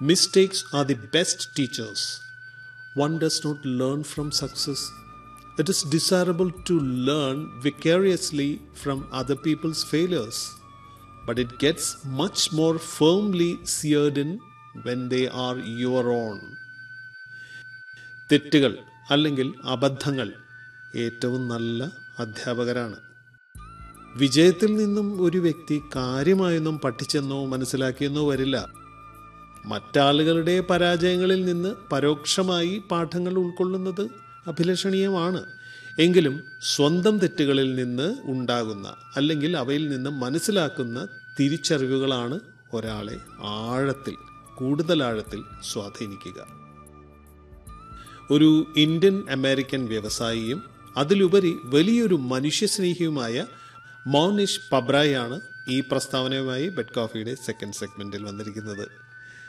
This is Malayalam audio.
Mistakes are the best teachers one does not learn from success. It is desirable to learn vicariously from other people's failures, but it gets much more firmly seared in when they are your own. തെറ്റുകൾ അല്ലെങ്കിൽ അബദ്ധങ്ങൾ ഏറ്റവും നല്ല അധ്യാപകരാണ് വിജയത്തിൽ നിന്നും ഒരു വ്യക്തി കാര്യമായൊന്നും പഠിച്ചെന്നോ മനസ്സിലാക്കിയെന്നോ വരില്ല മറ്റാളുകളുടെ പരാജയങ്ങളിൽ നിന്ന് പരോക്ഷമായി പാഠങ്ങൾ ഉൾക്കൊള്ളുന്നത് അഭിലഷണീയമാണ് എങ്കിലും സ്വന്തം തെറ്റുകളിൽ നിന്ന് ഉണ്ടാകുന്ന അല്ലെങ്കിൽ അവയിൽ നിന്ന് മനസ്സിലാക്കുന്ന തിരിച്ചറിവുകളാണ് ഒരാളെ ആഴത്തിൽ കൂടുതൽ ആഴത്തിൽ സ്വാധീനിക്കുക ഒരു ഇന്ത്യൻ അമേരിക്കൻ വ്യവസായിയും അതിലുപരി വലിയൊരു മനുഷ്യസ്നേഹിയുമായ മോനിഷ് പബ്രായാണ് ഈ പ്രസ്താവനയുമായി ബെഡ് കോഫിയുടെ സെക്കൻഡ് സെഗ്മെന്റിൽ വന്നിരിക്കുന്നത്